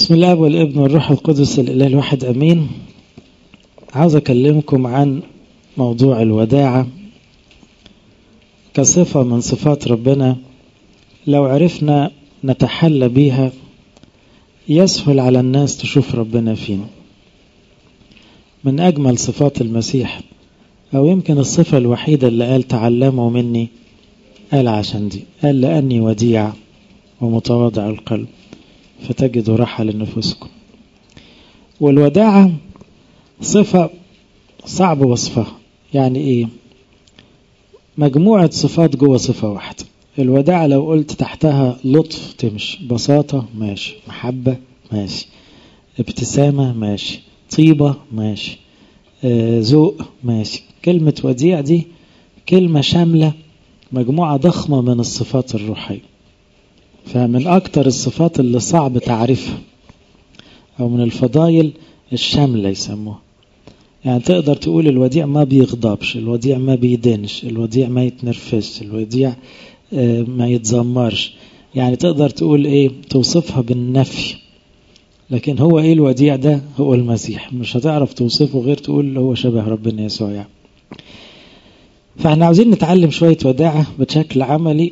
بسم الله والابن والروح القدس الإله الواحد أمين عاوز أكلمكم عن موضوع الوداعة كصفة من صفات ربنا لو عرفنا نتحلى بيها يسهل على الناس تشوف ربنا فينا من أجمل صفات المسيح أو يمكن الصفة الوحيدة اللي قال تعلموا مني قال عشان دي قال لأني وديع ومتواضع القلب فتجدوا راحة لنفوسكم والوداعة صفة صعب وصفها يعني ايه مجموعة صفات جوه صفة واحدة الوداعة لو قلت تحتها لطف تمشي بساطة ماشي محبة ماشي ابتسامة ماشي طيبة ماشي آه ذوق ماشي كلمة وديع دي كلمة شاملة مجموعة ضخمة من الصفات الروحية فمن أكتر الصفات اللي صعب تعرفها أو من الفضائل الشاملة يسموها يعني تقدر تقول الوديع ما بيغضبش الوديع ما بيدينش الوديع ما يتنرفزش الوديع ما يتذمرش يعني تقدر تقول ايه توصفها بالنفي لكن هو ايه الوديع ده هو المسيح مش هتعرف توصفه غير تقول هو شبه ربنا يسوع يعني فاحنا عاوزين نتعلم شوية وداعة بشكل عملي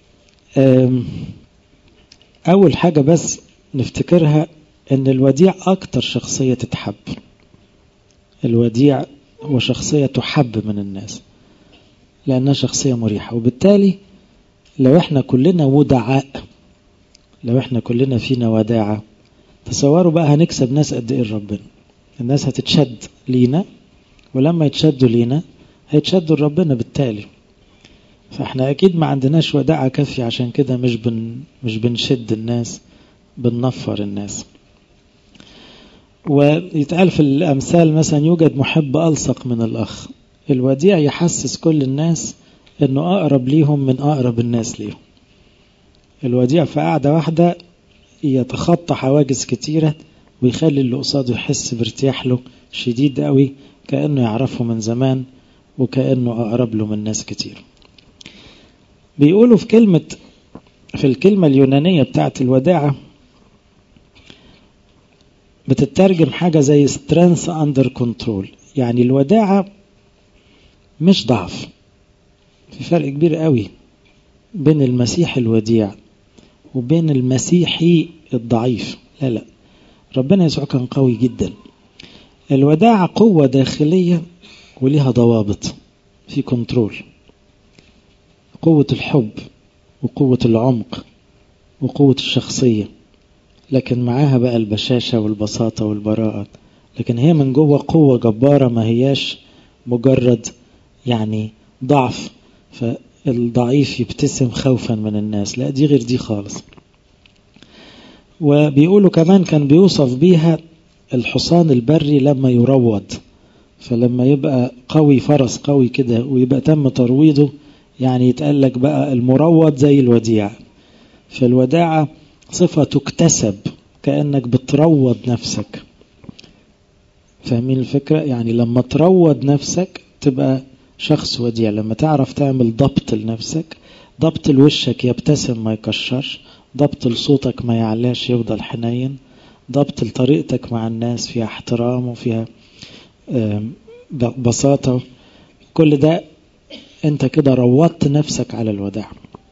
أول حاجة بس نفتكرها إن الوديع أكتر شخصية تتحب الوديع هو شخصية تحب من الناس لأنها شخصية مريحة وبالتالي لو احنا كلنا ودعاء لو احنا كلنا فينا وداعة تصوروا بقى هنكسب ناس قد ايه ربنا الناس هتتشد لينا ولما يتشدوا لينا هيتشدوا لربنا بالتالي فاحنا اكيد ما عندناش وداعة كافية عشان كده مش بن مش بنشد الناس بننفر الناس ويتقال في الامثال مثلا يوجد محب الصق من الاخ الوديع يحسس كل الناس انه اقرب ليهم من اقرب الناس ليهم الوديع في قاعدة واحدة يتخطى حواجز كتيرة ويخلي اللي قصاده يحس بارتياح له شديد قوي كأنه يعرفه من زمان وكأنه أقرب له من ناس كتير بيقولوا في كلمة في الكلمة اليونانية بتاعت الوداعة بتترجم حاجة زي strength under control يعني الوداعة مش ضعف في فرق كبير قوي بين المسيح الوديع وبين المسيحي الضعيف لا لا ربنا يسوع كان قوي جدا الوداعة قوة داخلية وليها ضوابط في كنترول قوة الحب وقوة العمق وقوة الشخصية لكن معاها بقى البشاشة والبساطة والبراءة لكن هي من جوه قوة جبارة ما هياش مجرد يعني ضعف فالضعيف يبتسم خوفا من الناس لا دي غير دي خالص وبيقولوا كمان كان بيوصف بيها الحصان البري لما يروض فلما يبقى قوي فرس قوي كده ويبقى تم ترويضه يعني يتقال لك بقى المروض زي الوديع فالوداعة صفة تكتسب كأنك بتروض نفسك فاهمين الفكرة يعني لما تروض نفسك تبقى شخص وديع لما تعرف تعمل ضبط لنفسك ضبط لوشك يبتسم ما يكشرش ضبط لصوتك ما يعلاش يفضل حنين ضبط لطريقتك مع الناس فيها احترام وفيها بساطة كل ده انت كده روضت نفسك على الوداع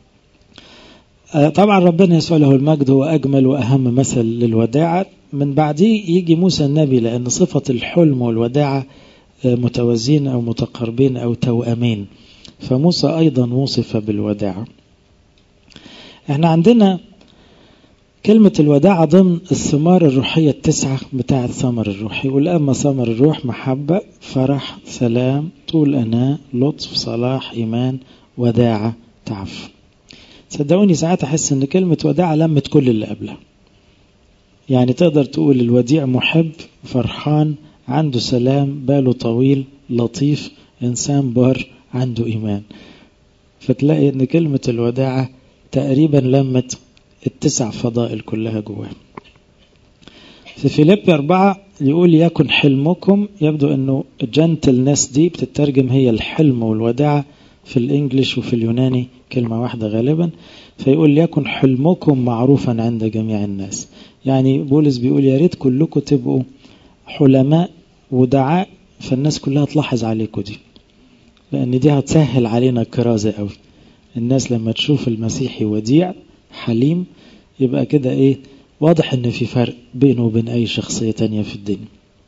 طبعا ربنا يسوع له المجد هو أجمل وأهم مثل للوداعة من بعديه يجي موسى النبي لأن صفة الحلم والوداعة متوازين أو متقاربين أو توأمين فموسى أيضا وصف بالوداعة احنا عندنا كلمة الوداعة ضمن الثمار الروحية التسعة بتاعة ثمر الروح يقول أما ثمر الروح محبة فرح سلام طول أناء لطف صلاح إيمان وداعة تعف صدقوني ساعات أحس أن كلمة وداعة لمت كل اللي قبلها يعني تقدر تقول الوديع محب فرحان عنده سلام باله طويل لطيف إنسان بار عنده إيمان فتلاقي أن كلمة الوداعة تقريبا لمت التسع فضائل كلها جواه في فيليب أربعة يقول يكن حلمكم يبدو أنه جنتلنس دي بتترجم هي الحلم والوداعة في الإنجليش وفي اليوناني كلمة واحدة غالبا فيقول يكن حلمكم معروفا عند جميع الناس يعني بولس بيقول يا ريت كلكم تبقوا حلماء ودعاء فالناس كلها تلاحظ عليكم دي لأن دي هتسهل علينا الكرازة قوي الناس لما تشوف المسيحي وديع حليم يبقى كده ايه واضح ان في فرق بينه وبين اي شخصية تانية في الدنيا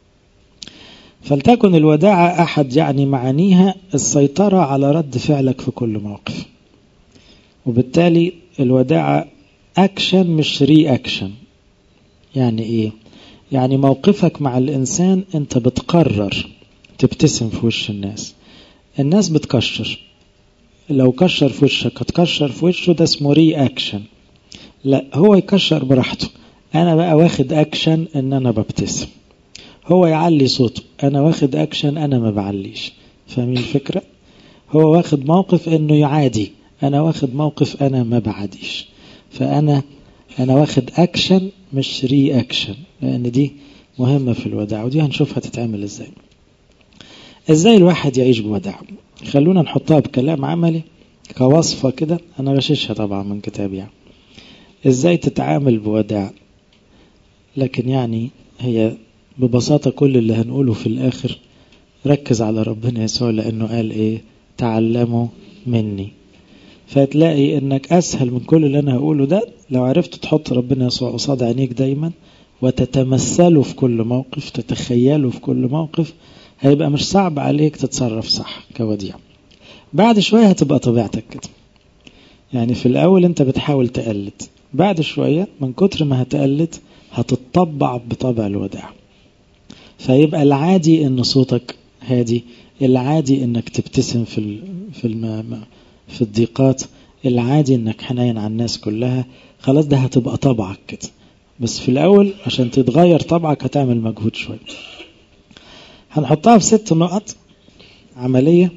فلتكن الوداعة احد يعني معانيها السيطرة على رد فعلك في كل موقف وبالتالي الوداعة اكشن مش ري اكشن يعني ايه يعني موقفك مع الانسان انت بتقرر تبتسم في وش الناس الناس بتكشر لو كشر في وشك هتكشر في وشه ده اسمه ري اكشن لا هو يكشر براحته انا بقى واخد اكشن ان انا ببتسم هو يعلي صوته انا واخد اكشن انا ما بعليش فاهمين الفكره هو واخد موقف انه يعادي انا واخد موقف انا ما بعاديش فانا انا واخد اكشن مش ري اكشن لان دي مهمه في الوداع ودي هنشوفها تتعمل ازاي ازاي الواحد يعيش بوداع خلونا نحطها بكلام عملي كوصفة كده أنا غششها طبعا من كتابي يعني. إزاي تتعامل بوداع لكن يعني هي ببساطة كل اللي هنقوله في الآخر ركز على ربنا يسوع لأنه قال إيه تعلموا مني فتلاقي إنك أسهل من كل اللي أنا هقوله ده لو عرفت تحط ربنا يسوع قصاد عينيك دايما وتتمثله في كل موقف تتخيله في كل موقف هيبقى مش صعب عليك تتصرف صح كوديع بعد شوية هتبقى طبيعتك كده يعني في الأول أنت بتحاول تقلد بعد شوية من كتر ما هتقلد هتطبع بطبع الوداع فيبقى العادي ان صوتك هادي العادي انك تبتسم في في الم... في الضيقات العادي انك حنين على الناس كلها خلاص ده هتبقى طبعك كده بس في الاول عشان تتغير طبعك هتعمل مجهود شويه هنحطها في ست نقط عمليه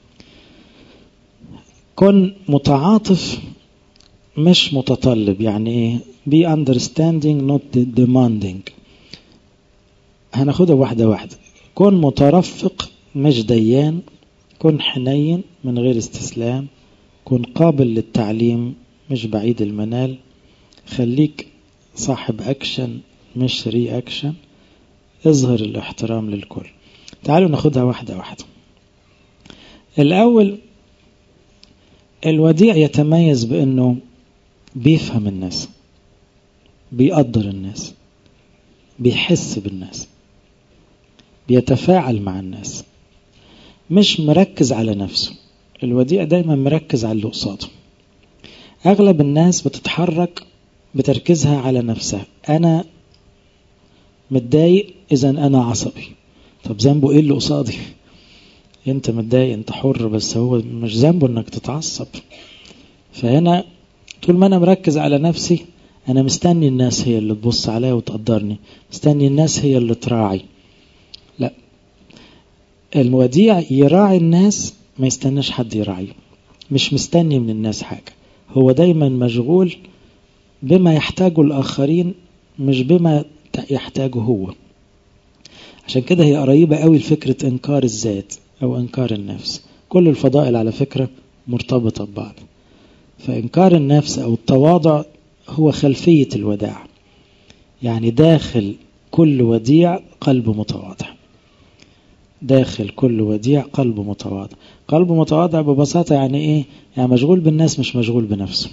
كن متعاطف مش متطلب يعني ايه be understanding not demanding هناخدها واحدة واحدة كن مترفق مش ديان كن حنين من غير استسلام كن قابل للتعليم مش بعيد المنال خليك صاحب أكشن مش ري أكشن اظهر الاحترام للكل تعالوا ناخدها واحدة واحدة الأول الوديع يتميز بأنه بيفهم الناس بيقدر الناس بيحس بالناس بيتفاعل مع الناس مش مركز على نفسه الوديع دايما مركز على اللي قصاده اغلب الناس بتتحرك بتركيزها على نفسها انا متضايق اذا انا عصبي طب ذنبه ايه اللي قصادي انت متضايق انت حر بس هو مش ذنبه انك تتعصب فهنا طول ما انا مركز على نفسي انا مستني الناس هي اللي تبص عليا وتقدرني مستني الناس هي اللي تراعي لا الوديع يراعي الناس ما يستناش حد يراعيه مش مستني من الناس حاجة هو دايما مشغول بما يحتاجه الآخرين مش بما يحتاجه هو عشان كده هي قريبة قوي لفكرة إنكار الذات أو إنكار النفس كل الفضائل على فكرة مرتبطة ببعض فإنكار النفس أو التواضع هو خلفية الوداع يعني داخل كل وديع قلب متواضع داخل كل وديع قلب متواضع قلب متواضع ببساطة يعني إيه يعني مشغول بالناس مش مشغول بنفسه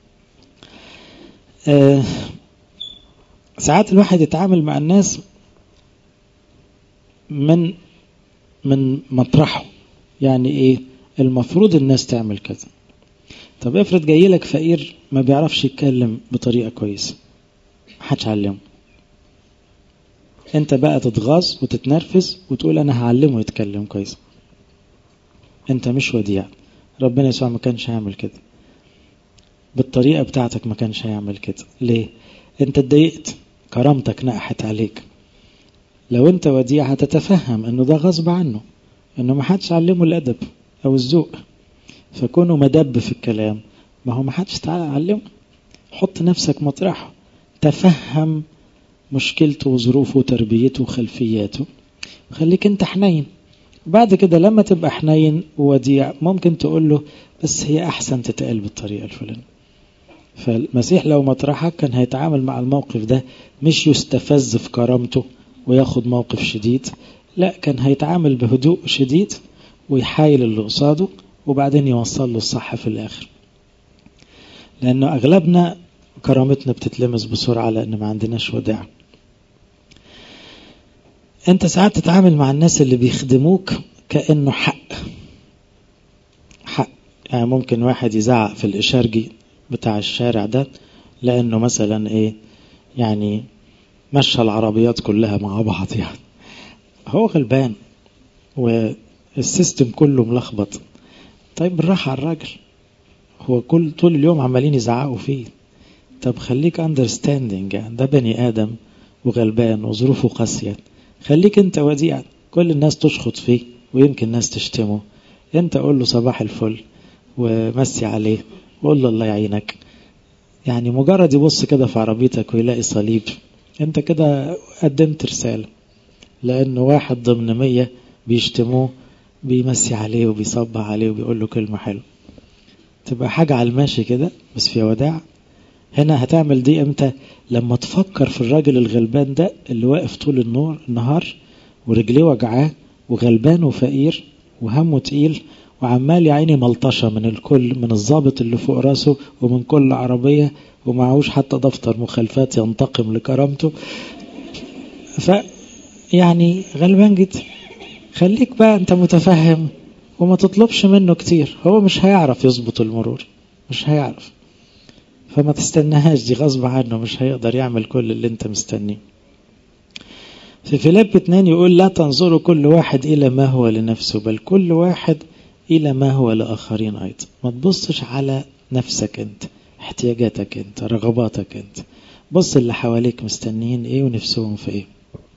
آه ساعات الواحد يتعامل مع الناس من من مطرحه يعني ايه المفروض الناس تعمل كذا طب افرض جاي لك فقير ما بيعرفش يتكلم بطريقه كويسه محدش علمه انت بقى تتغاظ وتتنرفز وتقول انا هعلمه يتكلم كويس انت مش وديع ربنا يسوع ما كانش هيعمل كده بالطريقه بتاعتك ما كانش هيعمل كده ليه انت اتضايقت كرامتك نقحت عليك لو انت وديع هتتفهم انه ده غصب عنه انه ما حدش علمه الادب او الذوق فكونه مدب في الكلام ما هو ما حدش تعالى علمه حط نفسك مطرحه تفهم مشكلته وظروفه وتربيته وخلفياته خليك انت حنين بعد كده لما تبقى حنين ووديع ممكن تقول له بس هي احسن تتقال بالطريقه الفلانيه فالمسيح لو مطرحك كان هيتعامل مع الموقف ده مش يستفز في كرامته وياخد موقف شديد لا كان هيتعامل بهدوء شديد ويحايل اللي قصاده وبعدين يوصل له الصح في الآخر لأنه أغلبنا كرامتنا بتتلمس بسرعة لأن ما عندناش وداع أنت ساعات تتعامل مع الناس اللي بيخدموك كأنه حق حق يعني ممكن واحد يزعق في الإشارجي بتاع الشارع ده لأنه مثلا إيه يعني مشى العربيات كلها مع بعض يعني هو غلبان والسيستم كله ملخبط طيب بالراحة على الراجل هو كل طول اليوم عمالين يزعقوا فيه طب خليك اندرستاندينج يعني ده بني آدم وغلبان وظروفه قاسية خليك انت وديع كل الناس تشخط فيه ويمكن الناس تشتمه انت قول له صباح الفل ومسي عليه وقول له الله يعينك يعني مجرد يبص كده في عربيتك ويلاقي صليب انت كده قدمت رسالة لأنه واحد ضمن مية بيشتموه بيمسي عليه وبيصبح عليه وبيقول له كلمة حلوة تبقى حاجة على الماشي كده بس فيها وداع هنا هتعمل دي امتى لما تفكر في الراجل الغلبان ده اللي واقف طول النور النهار ورجليه وجعاه وغلبان وفقير وهمه تقيل وعمال يا عيني ملطشة من الكل من الضابط اللي فوق راسه ومن كل عربية ومعهوش حتى دفتر مخالفات ينتقم لكرامته ف يعني غلبان جدا خليك بقى انت متفهم وما تطلبش منه كتير هو مش هيعرف يظبط المرور مش هيعرف فما تستناهاش دي غصب عنه مش هيقدر يعمل كل اللي انت مستنيه في فيليب اتنين يقول لا تنظروا كل واحد إلى ما هو لنفسه بل كل واحد إلى ما هو لآخرين أيضا ما تبصش على نفسك أنت احتياجاتك أنت رغباتك أنت بص اللي حواليك مستنيين إيه ونفسهم في إيه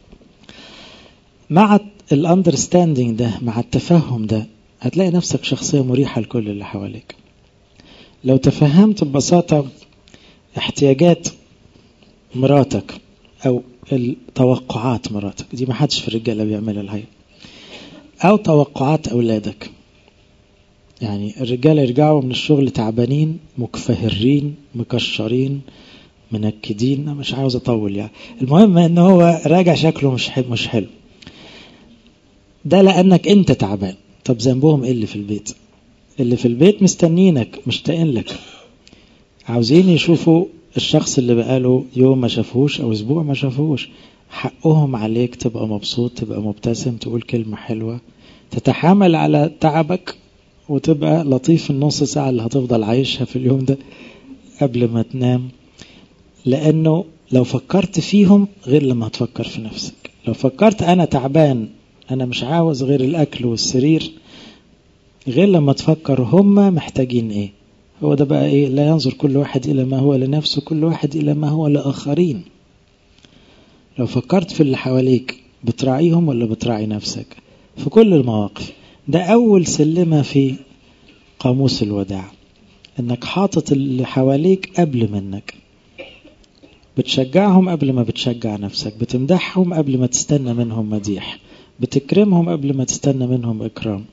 مع الاندرستاندينج ده مع التفهم ده هتلاقي نفسك شخصية مريحة لكل اللي حواليك لو تفهمت ببساطة احتياجات مراتك أو التوقعات مراتك دي ما حدش في الرجالة بيعملها الحقيقة أو توقعات أولادك يعني الرجالة يرجعوا من الشغل تعبانين مكفهرين مكشرين منكدين مش عاوز أطول يعني المهم إن هو راجع شكله مش حلو مش حلو ده لأنك أنت تعبان طب ذنبهم إيه اللي في البيت اللي في البيت مستنينك مشتاقين لك عاوزين يشوفوا الشخص اللي بقاله يوم ما شافوش او اسبوع ما شافوش حقهم عليك تبقى مبسوط تبقى مبتسم تقول كلمة حلوة تتحامل على تعبك وتبقى لطيف النص ساعة اللي هتفضل عايشها في اليوم ده قبل ما تنام لأنه لو فكرت فيهم غير لما هتفكر في نفسك لو فكرت أنا تعبان أنا مش عاوز غير الأكل والسرير غير لما تفكر هم محتاجين إيه هو ده بقى إيه لا ينظر كل واحد إلى ما هو لنفسه كل واحد إلى ما هو لآخرين لو فكرت في اللي حواليك بتراعيهم ولا بتراعي نفسك في كل المواقف ده أول سلمة في قاموس الوداع إنك حاطط اللي حواليك قبل منك بتشجعهم قبل ما بتشجع نفسك بتمدحهم قبل ما تستنى منهم مديح بتكرمهم قبل ما تستنى منهم إكرام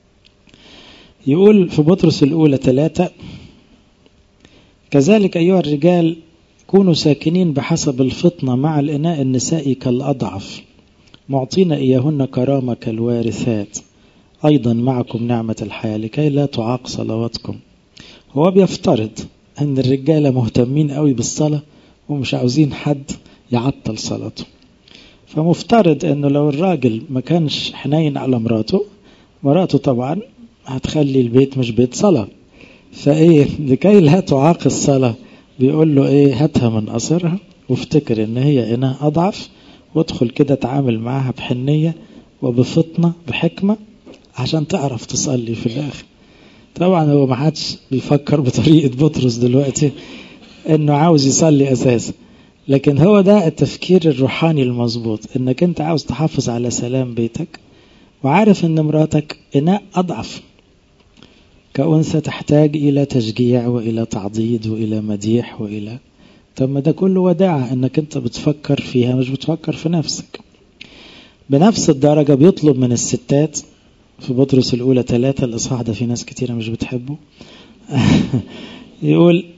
يقول في بطرس الأولى ثلاثة كذلك أيها الرجال كونوا ساكنين بحسب الفطنة مع الإناء النسائي كالأضعف معطين إياهن كرامة كالوارثات أيضا معكم نعمة الحياة لكي لا تعاق صلواتكم هو بيفترض أن الرجالة مهتمين قوي بالصلاة ومش عاوزين حد يعطل صلاته فمفترض أنه لو الراجل ما كانش حنين على مراته مراته طبعا هتخلي البيت مش بيت صلاة فايه لكي لا تعاق الصلاة بيقول له ايه هاتها من قصرها وافتكر ان هي اناء اضعف وادخل كده تعامل معاها بحنية وبفطنة بحكمة عشان تعرف تصلي في الاخر طبعا هو ما حدش بيفكر بطريقة بطرس دلوقتي انه عاوز يصلي اساسا لكن هو ده التفكير الروحاني المظبوط انك انت عاوز تحافظ على سلام بيتك وعارف ان مراتك اناء اضعف كأنثى تحتاج إلى تشجيع وإلى تعضيد وإلى مديح وإلى طب ما ده كله وداعة إنك أنت بتفكر فيها مش بتفكر في نفسك بنفس الدرجة بيطلب من الستات في بطرس الأولى ثلاثة الإصحاح ده في ناس كتيرة مش بتحبه يقول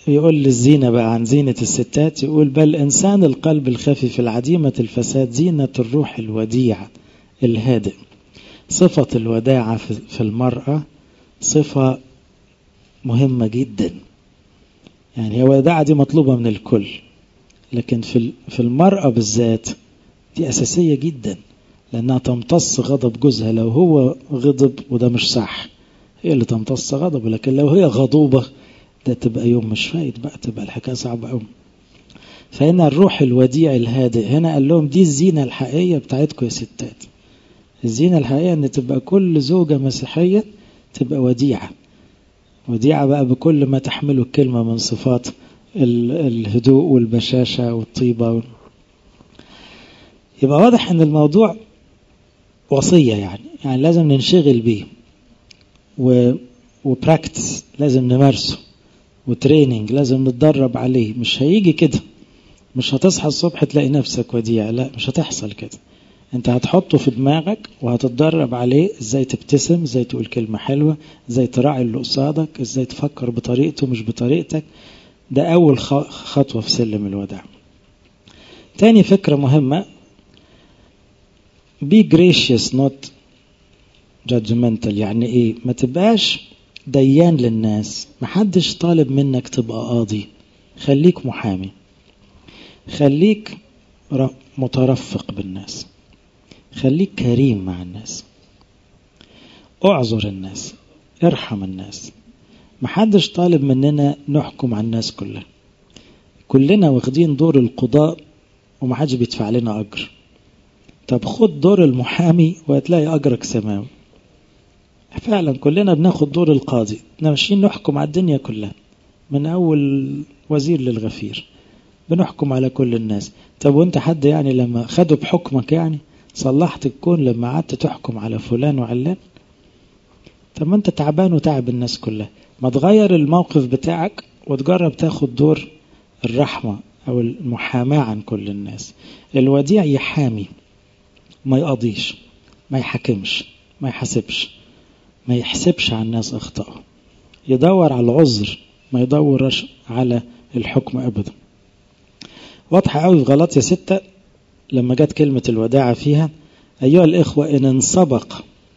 يقول للزينة بقى عن زينة الستات يقول بل إنسان القلب الخفيف العديمة الفساد زينة الروح الوديع الهادئ صفة الوداعة في المرأة صفة مهمة جدا يعني الوداعة دي مطلوبة من الكل لكن في في المرأة بالذات دي أساسية جدا لأنها تمتص غضب جوزها لو هو غضب وده مش صح هي اللي تمتص غضبه لكن لو هي غضوبة ده تبقى يوم مش فايد بقى تبقى الحكاية صعبة قوي فهنا الروح الوديع الهادئ هنا قال لهم دي الزينة الحقيقية بتاعتكم يا ستات الزينة الحقيقية ان تبقى كل زوجة مسيحية تبقى وديعة وديعة بقى بكل ما تحمله الكلمة من صفات الهدوء والبشاشة والطيبة يبقى واضح ان الموضوع وصية يعني يعني لازم ننشغل بيه و وبراكتس لازم نمارسه وتريننج لازم نتدرب عليه مش هيجي كده مش هتصحى الصبح تلاقي نفسك وديع لا مش هتحصل كده انت هتحطه في دماغك وهتتدرب عليه ازاي تبتسم ازاي تقول كلمة حلوة ازاي تراعي اللي قصادك ازاي تفكر بطريقته مش بطريقتك ده اول خطوة في سلم الوداع تاني فكرة مهمة be gracious not judgmental يعني ايه ما تبقاش ديان للناس محدش طالب منك تبقى قاضي خليك محامي خليك مترفق بالناس خليك كريم مع الناس اعذر الناس ارحم الناس محدش طالب مننا نحكم على الناس كلها كلنا واخدين دور القضاء ومحدش بيدفع لنا أجر طب خد دور المحامي وهتلاقي أجرك سماوي فعلا كلنا بناخد دور القاضي احنا ماشيين نحكم على الدنيا كلها من أول وزير للغفير بنحكم على كل الناس طب وانت حد يعني لما خدوا بحكمك يعني صلحت الكون لما قعدت تحكم على فلان وعلان طب ما انت تعبان وتعب الناس كلها ما تغير الموقف بتاعك وتجرب تاخد دور الرحمة أو المحاماة عن كل الناس الوديع يحامي ما يقضيش ما يحكمش ما يحاسبش ما يحسبش على الناس أخطأه يدور على العذر ما يدورش على الحكم أبدا واضحة قوي في غلطية ستة لما جت كلمة الوداعة فيها أيها الإخوة إن انسبق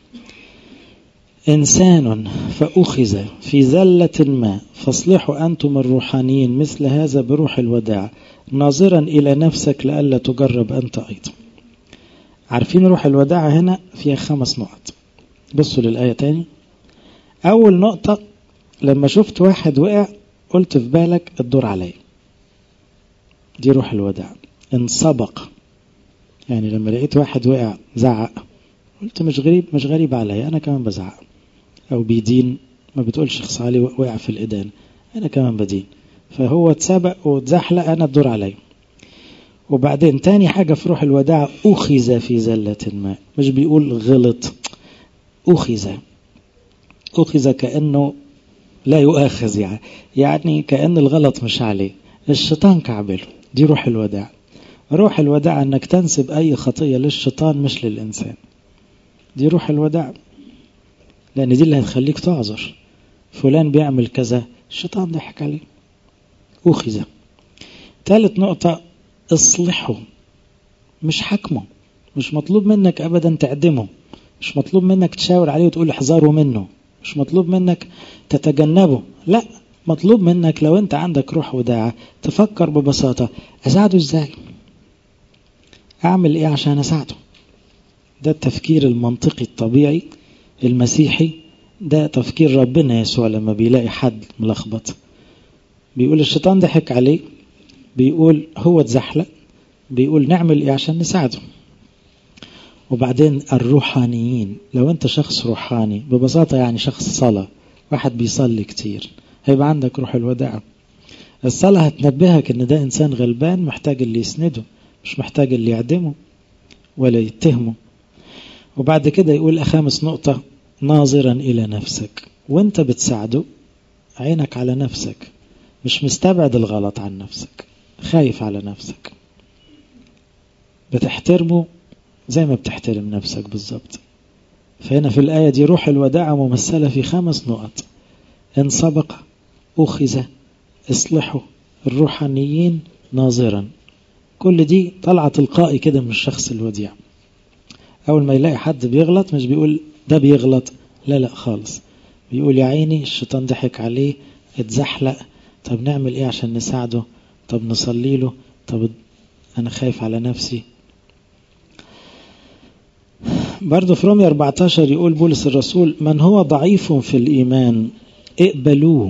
إنسان فأخذ في زلة ما فاصلحوا أنتم الروحانيين مثل هذا بروح الوداع ناظرا إلى نفسك لئلا تجرب أنت أيضا عارفين روح الوداع هنا فيها خمس نقط بصوا للآية تاني أول نقطة لما شفت واحد وقع قلت في بالك الدور علي دي روح الوداع انسبق يعني لما لقيت واحد وقع زعق قلت مش غريب مش غريب عليا أنا كمان بزعق أو بيدين ما بتقولش شخص علي وقع في الإدان أنا كمان بدين فهو اتسبق واتزحلق أنا الدور علي وبعدين تاني حاجة في روح الوداع أخذ في زلة ما مش بيقول غلط أخذ أخذ كأنه لا يؤاخذ يعني يعني كأن الغلط مش عليه الشيطان كعبله دي روح الوداع روح الوداع أنك تنسب أي خطية للشيطان مش للإنسان دي روح الوداع لأن دي اللي هتخليك تعذر فلان بيعمل كذا الشيطان ضحك عليه أخذ ثالث نقطة اصلحه مش حكمه مش مطلوب منك أبدا تعدمه مش مطلوب منك تشاور عليه وتقول احذروا منه مش مطلوب منك تتجنبه لا مطلوب منك لو انت عندك روح وداعة تفكر ببساطة اساعده ازاي اعمل ايه عشان اساعده ده التفكير المنطقي الطبيعي المسيحي ده تفكير ربنا يسوع لما بيلاقي حد ملخبط بيقول الشيطان ضحك عليه بيقول هو اتزحلق بيقول نعمل ايه عشان نساعده وبعدين الروحانيين لو انت شخص روحاني ببساطة يعني شخص صلاة واحد بيصلي كتير هيبقى عندك روح الوداع الصلاة هتنبهك ان ده انسان غلبان محتاج اللي يسنده مش محتاج اللي يعدمه ولا يتهمه وبعد كده يقول خامس نقطة ناظرا إلى نفسك وانت بتساعده عينك على نفسك مش مستبعد الغلط عن نفسك خايف على نفسك بتحترمه زي ما بتحترم نفسك بالظبط فهنا في الآية دي روح الوداع ممثلة في خمس نقط إن سبق أخذ اصلحوا الروحانيين ناظرا كل دي طلعة تلقائي كده من الشخص الوديع أول ما يلاقي حد بيغلط مش بيقول ده بيغلط لا لا خالص بيقول يا عيني الشيطان ضحك عليه اتزحلق طب نعمل ايه عشان نساعده طب نصلي له طب انا خايف على نفسي برضه في رومية 14 يقول بولس الرسول من هو ضعيف في الإيمان اقبلوه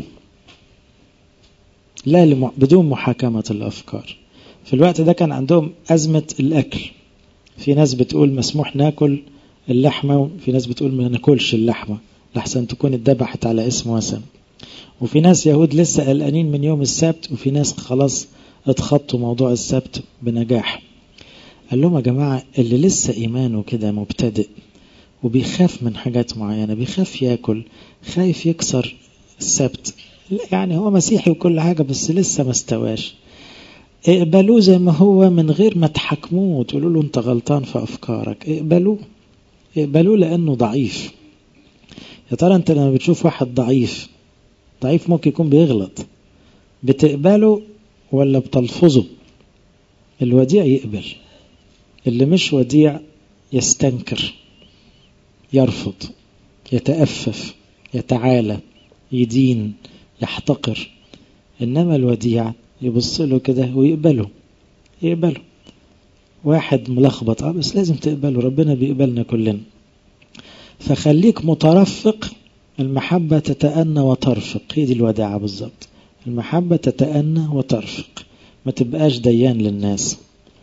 لا لم... بدون محاكمة الأفكار في الوقت ده كان عندهم أزمة الأكل في ناس بتقول مسموح ناكل اللحمة وفي ناس بتقول ما ناكلش اللحمة لحسن تكون اتذبحت على اسم وثن وفي ناس يهود لسه قلقانين من يوم السبت وفي ناس خلاص اتخطوا موضوع السبت بنجاح قال لهم يا جماعة اللي لسه إيمانه كده مبتدئ وبيخاف من حاجات معينة بيخاف ياكل خايف يكسر السبت يعني هو مسيحي وكل حاجة بس لسه ما استواش اقبلوه زي ما هو من غير ما تحكموه وتقولوا له انت غلطان في افكارك اقبلوه اقبلوه لانه ضعيف يا ترى انت لما بتشوف واحد ضعيف ضعيف ممكن يكون بيغلط بتقبله ولا بتلفظه الوديع يقبل اللي مش وديع يستنكر يرفض يتأفف يتعالى يدين يحتقر إنما الوديع يبص له كده ويقبله يقبله واحد ملخبط اه بس لازم تقبله ربنا بيقبلنا كلنا فخليك مترفق المحبة تتأنى وترفق هي دي الوداعة بالظبط المحبة تتأنى وترفق ما تبقاش ديان للناس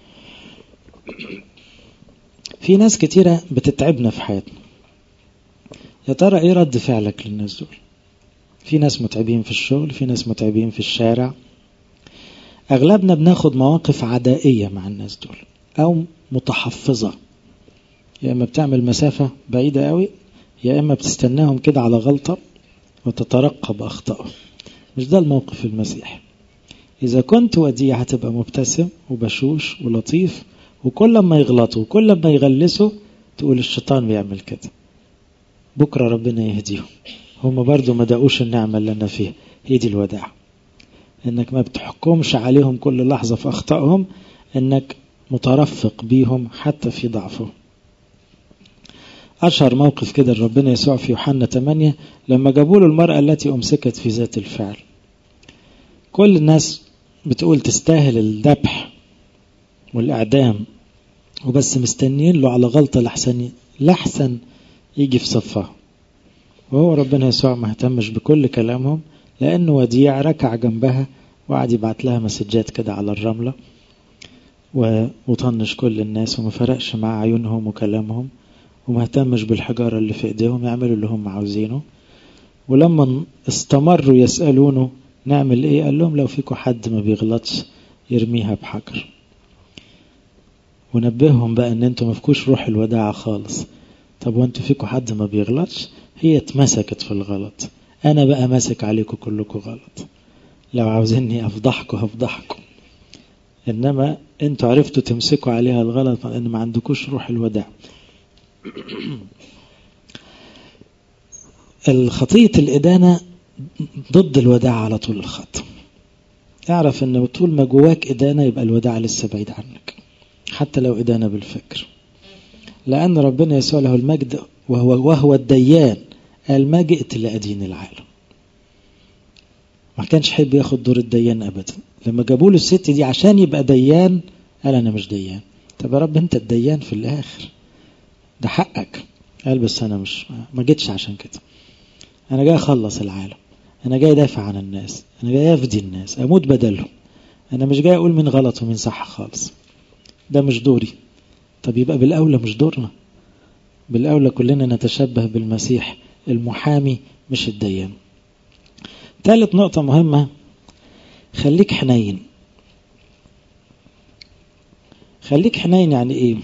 في ناس كتيرة بتتعبنا في حياتنا يا ترى ايه رد فعلك للناس دول في ناس متعبين في الشغل في ناس متعبين في الشارع اغلبنا بناخد مواقف عدائية مع الناس دول او متحفظة يا اما بتعمل مسافة بعيدة قوي يا اما بتستناهم كده على غلطة وتترقب اخطائهم مش ده الموقف المسيحي اذا كنت وديع هتبقى مبتسم وبشوش ولطيف وكل ما يغلطوا وكل ما يغلسوا تقول الشيطان بيعمل كده بكرة ربنا يهديهم هم برضو ما دقوش النعمة اللي أنا فيها هي دي الوداع إنك ما بتحكمش عليهم كل لحظة في أخطائهم إنك مترفق بيهم حتى في ضعفهم أشهر موقف كده ربنا يسوع في يوحنا 8 لما جابوا له المرأة التي أمسكت في ذات الفعل كل الناس بتقول تستاهل الذبح والإعدام وبس مستنيين له على غلطة لحسن لحسن يجي في صفها وهو ربنا يسوع ما اهتمش بكل كلامهم لأنه وديع ركع جنبها وقعد يبعت لها مسجات كده على الرملة وطنش كل الناس وما فرقش مع عيونهم وكلامهم وما اهتمش بالحجارة اللي في ايديهم يعملوا اللي هم عاوزينه ولما استمروا يسألونه نعمل ايه قال لهم لو فيكم حد ما بيغلطش يرميها بحجر ونبههم بقى ان انتوا ما فيكوش روح الوداعة خالص طب وانتوا فيكم حد ما بيغلطش هي اتمسكت في الغلط انا بقى ماسك عليكم كلكم غلط لو عاوزيني افضحكم هفضحكم انما انتوا عرفتوا تمسكوا عليها الغلط لان ما عندكوش روح الوداع الخطية الإدانة ضد الوداع على طول الخط اعرف ان طول ما جواك إدانة يبقى الوداع لسه بعيد عنك حتى لو إدانة بالفكر لأن ربنا يسوع له المجد وهو, وهو الديان قال ما جئت لأدين العالم ما كانش حب ياخد دور الديان أبدا لما جابوا له الست دي عشان يبقى ديان قال أنا مش ديان طب يا رب أنت الديان في الآخر ده حقك قال بس أنا مش ما جيتش عشان كده أنا جاي أخلص العالم أنا جاي أدافع عن الناس أنا جاي أفدي الناس أموت بدلهم أنا مش جاي أقول مين غلط ومين صح خالص ده مش دوري طب يبقى بالأولى مش دورنا بالأولى كلنا نتشبه بالمسيح المحامي مش الديان ثالث نقطة مهمة خليك حنين خليك حنين يعني ايه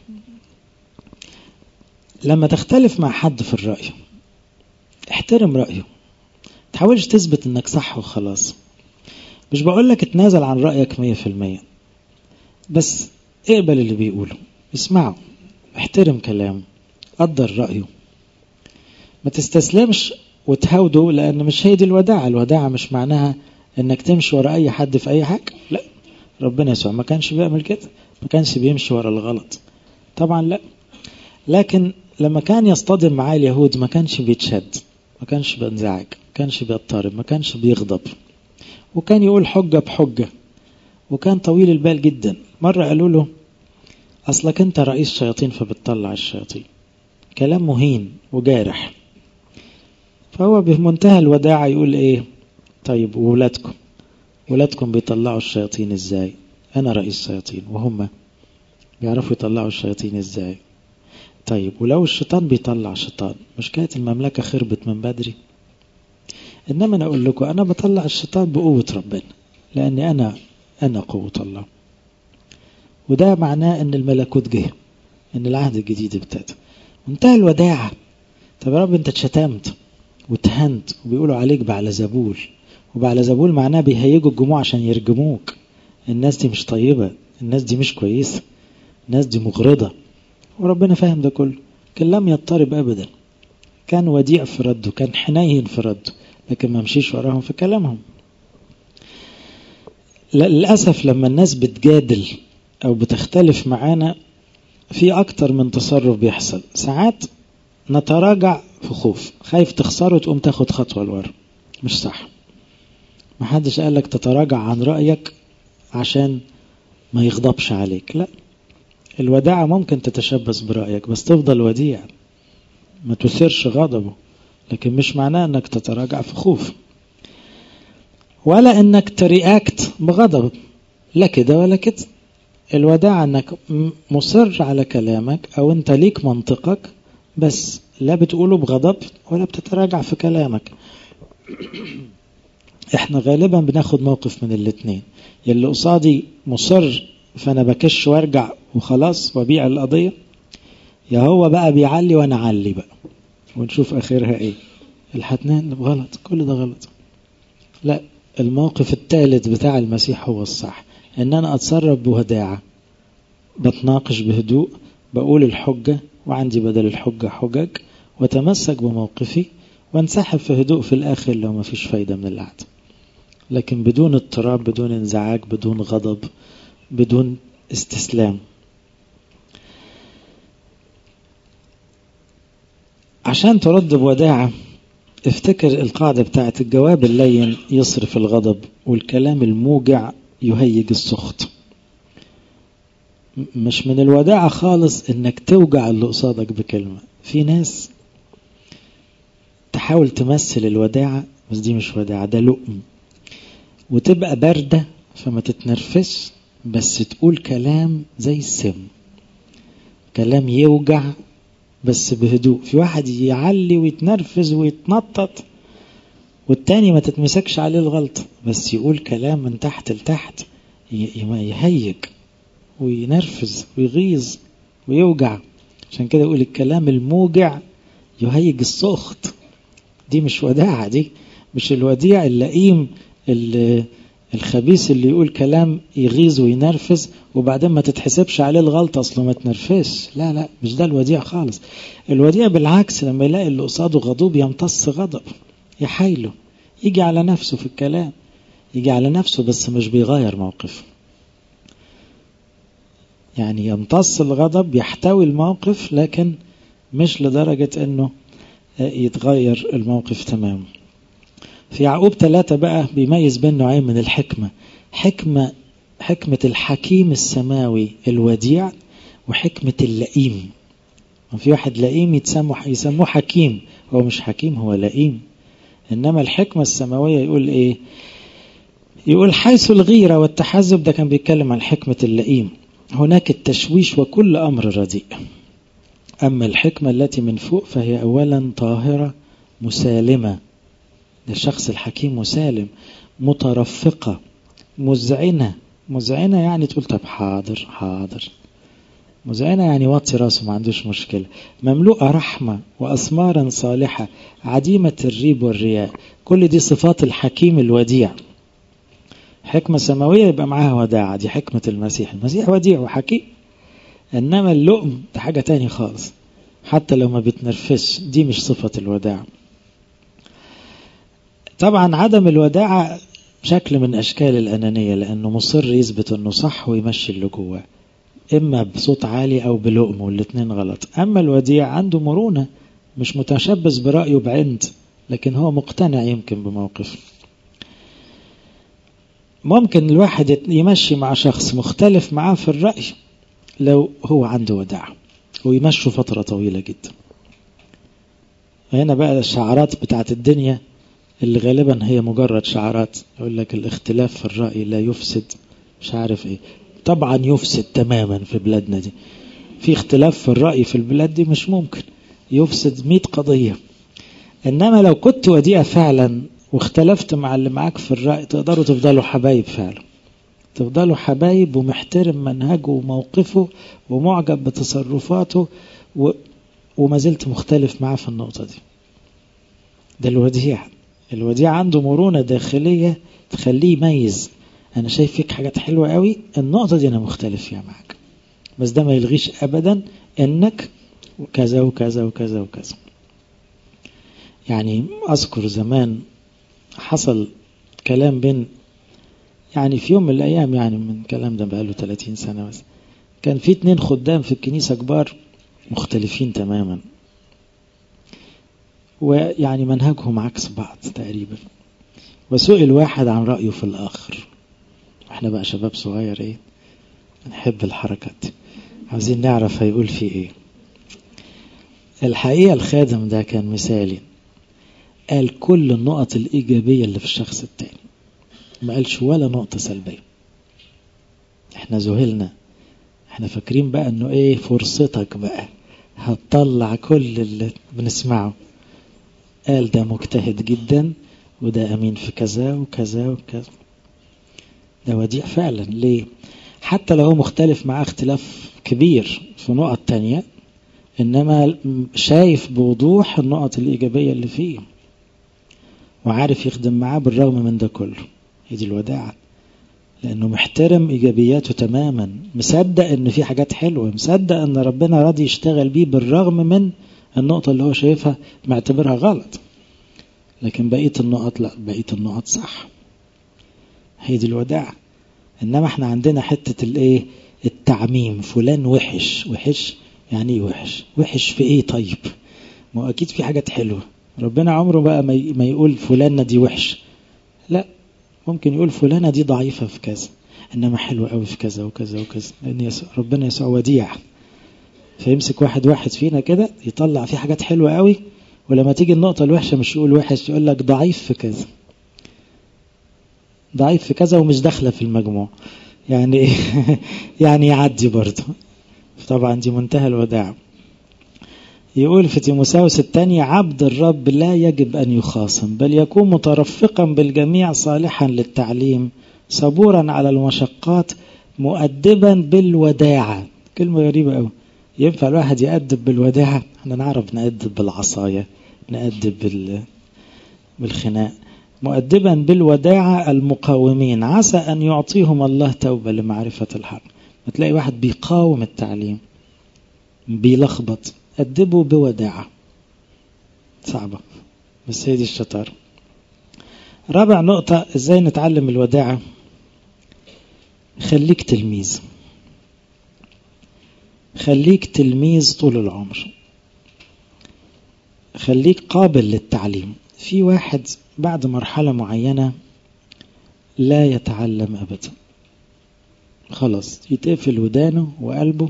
لما تختلف مع حد في الرأي احترم رأيه تحاولش تثبت انك صح وخلاص مش بقولك اتنازل عن رأيك مية في المية بس اقبل اللي بيقوله اسمعه احترم كلامه قدر رأيه ما تستسلمش وتهاوده لأن مش هي دي الوداعة الوداعة مش معناها انك تمشي ورا اي حد في اي حاجة لا ربنا يسوع ما كانش بيعمل كده ما كانش بيمشي ورا الغلط طبعا لا لكن لما كان يصطدم معاه اليهود ما كانش بيتشد ما كانش بينزعج ما كانش بيضطرب ما كانش بيغضب وكان يقول حجة بحجة وكان طويل البال جدا مرة قالوا له أصلك أنت رئيس شياطين فبتطلع الشياطين كلام مهين وجارح فهو بمنتهى الوداعة يقول إيه طيب وولادكم ولادكم بيطلعوا الشياطين إزاي أنا رئيس شياطين وهم بيعرفوا يطلعوا الشياطين إزاي طيب ولو الشيطان بيطلع شيطان مش كانت المملكة خربت من بدري إنما أنا أقول لكم أنا بطلع الشيطان بقوة ربنا لأني أنا أنا قوة الله وده معناه أن الملكوت جه أن العهد الجديد ابتدى وانتهى الوداعة طب يا رب أنت اتشتمت واتهنت وبيقولوا عليك بعلزبول وبعلزبول معناه بيهيجوا الجموع عشان يرجموك الناس دي مش طيبة الناس دي مش كويسة الناس دي مغرضة وربنا فاهم ده كله كان لم يضطرب أبدا كان وديع في رده كان حنين في رده لكن ما مشيش وراهم في كلامهم للأسف لما الناس بتجادل أو بتختلف معانا في أكتر من تصرف بيحصل ساعات نتراجع في خوف خايف تخسره تقوم تاخد خطوة لورا مش صح محدش قالك تتراجع عن رأيك عشان ما يغضبش عليك لا الوداعة ممكن تتشبث برأيك بس تفضل وديع ما تثيرش غضبه لكن مش معناه انك تتراجع في خوف ولا انك ترياكت بغضب لا كده ولا كده الوداع انك مصر على كلامك او انت ليك منطقك بس لا بتقوله بغضب ولا بتتراجع في كلامك احنا غالبا بناخد موقف من الاتنين يلي قصادي مصر فانا بكش وارجع وخلاص وابيع القضية يا هو بقى بيعلي وانا اعلي بقى ونشوف اخرها ايه الحتنين غلط كل ده غلط لا الموقف الثالث بتاع المسيح هو الصح ان انا اتصرف بوداعة بتناقش بهدوء بقول الحجة وعندي بدل الحجة حجج وتمسك بموقفي وانسحب في هدوء في الاخر لو ما فيش فايدة من القعدة لكن بدون اضطراب بدون انزعاج بدون غضب بدون استسلام عشان ترد بوداعة افتكر القاعدة بتاعت الجواب اللين يصرف الغضب والكلام الموجع يهيج السخط مش من الوداعة خالص انك توجع اللي قصادك بكلمة في ناس تحاول تمثل الوداعة بس دي مش وداعة ده لؤم وتبقى باردة فما تتنرفش بس تقول كلام زي السم كلام يوجع بس بهدوء في واحد يعلي ويتنرفز ويتنطط والتاني ما تتمسكش عليه الغلطة بس يقول كلام من تحت لتحت يهيج وينرفز ويغيظ ويوجع عشان كده يقول الكلام الموجع يهيج السخط دي مش وداعة دي مش الوديع اللئيم اللي الخبيث اللي يقول كلام يغيظ وينرفز وبعدين ما تتحسبش عليه الغلطة أصله ما تنرفزش لا لا مش ده الوديع خالص الوديع بالعكس لما يلاقي اللي قصاده غضوب يمتص غضب يحايله يجي على نفسه في الكلام يجي على نفسه بس مش بيغير موقفه يعني يمتص الغضب يحتوي الموقف لكن مش لدرجة انه يتغير الموقف تماما في يعقوب ثلاثة بقى بيميز بين نوعين من الحكمة حكمة حكمة الحكيم السماوي الوديع وحكمة اللئيم في واحد لئيم يتسموه يسموه حكيم هو مش حكيم هو لئيم إنما الحكمة السماوية يقول إيه يقول حيث الغيرة والتحزب ده كان بيتكلم عن حكمة اللئيم هناك التشويش وكل أمر رديء أما الحكمة التي من فوق فهي أولا طاهرة مسالمة الشخص الحكيم مسالم مترفقة مذعنة مذعنة يعني تقول طب حاضر حاضر مذعنة يعني وطي راسه ما عندوش مشكلة مملوءة رحمة وأثمارا صالحة عديمة الريب والرياء كل دي صفات الحكيم الوديع حكمة سماوية يبقى معاها وداعة دي حكمة المسيح المسيح وديع وحكيم إنما اللؤم ده حاجة تاني خالص حتى لو ما بتنرفزش دي مش صفة الوداع طبعا عدم الوداعة شكل من أشكال الأنانية لأنه مصر يثبت أنه صح ويمشي اللي جواه إما بصوت عالي أو بلؤم والاتنين غلط أما الوديع عنده مرونة مش متشبث برأيه بعند لكن هو مقتنع يمكن بموقفه ممكن الواحد يمشي مع شخص مختلف معاه في الرأي لو هو عنده وداع ويمشوا فترة طويلة جدا هنا بقى الشعارات بتاعت الدنيا اللي غالبا هي مجرد شعارات يقول لك الاختلاف في الرأي لا يفسد مش عارف ايه طبعا يفسد تماما في بلادنا دي في اختلاف في الرأي في البلاد دي مش ممكن يفسد مئة قضية إنما لو كنت وديئة فعلا واختلفت مع اللي معاك في الرأي تقدروا تفضلوا حبايب فعلا تفضلوا حبايب ومحترم منهجه وموقفه ومعجب بتصرفاته و... وما زلت مختلف معاه في النقطة دي ده الوديع الوديع عنده مرونة داخلية تخليه يميز أنا شايف فيك حاجات حلوة قوي النقطة دي أنا مختلف فيها معاك بس ده ما يلغيش أبدا إنك كذا وكذا وكذا وكذا يعني أذكر زمان حصل كلام بين يعني في يوم من الأيام يعني من الكلام ده بقاله 30 سنة بس كان في اتنين خدام في الكنيسة كبار مختلفين تماما ويعني منهجهم عكس بعض تقريبا وسئل واحد عن رأيه في الآخر احنا بقى شباب صغير ايه نحب الحركات دي عاوزين نعرف هيقول في ايه الحقيقة الخادم ده كان مثالي قال كل النقط الإيجابية اللي في الشخص التاني ما قالش ولا نقطة سلبية احنا ذهلنا احنا فاكرين بقى انه ايه فرصتك بقى هتطلع كل اللي بنسمعه قال ده مجتهد جدا وده امين في كذا وكذا وكذا ده وديع فعلا ليه حتى لو هو مختلف معاه اختلاف كبير في نقط تانية انما شايف بوضوح النقط الايجابية اللي فيه وعارف يخدم معاه بالرغم من ده كله هي دي الوداعة لأنه محترم إيجابياته تماما مصدق إن في حاجات حلوة مصدق إن ربنا راضي يشتغل بيه بالرغم من النقطة اللي هو شايفها معتبرها غلط لكن بقية النقط لا بقية النقط صح هي دي الوداعة إنما إحنا عندنا حتة الإيه التعميم فلان وحش وحش يعني إيه وحش وحش في إيه طيب ما أكيد في حاجات حلوة ربنا عمره بقى ما يقول فلانة دي وحش لا ممكن يقول فلانة دي ضعيفة في كذا إنما حلوة قوي في كذا وكذا وكذا لأن يسوع ربنا يسوع وديع فيمسك واحد واحد فينا كده يطلع فيه حاجات حلوة قوي ولما تيجي النقطة الوحشة مش يقول وحش يقول لك ضعيف في كذا ضعيف في كذا ومش داخلة في المجموع يعني يعني يعدي برضه طبعا دي منتهى الوداع يقول في تيموساوس الثانية عبد الرب لا يجب أن يخاصم بل يكون مترفقا بالجميع صالحا للتعليم صبورا على المشقات مؤدبا بالوداعة كلمة غريبة أوي ينفع الواحد يأدب بالوداعة احنا نعرف نأدب بالعصاية نأدب بال... بالخناق مؤدبا بالوداعة المقاومين عسى أن يعطيهم الله توبة لمعرفة الحق تلاقي واحد بيقاوم التعليم بيلخبط أدبه بوداعة صعبة بس هي دي الشطارة رابع نقطة ازاي نتعلم الوداعة خليك تلميذ خليك تلميذ طول العمر خليك قابل للتعليم في واحد بعد مرحلة معينة لا يتعلم أبدا خلاص يتقفل ودانه وقلبه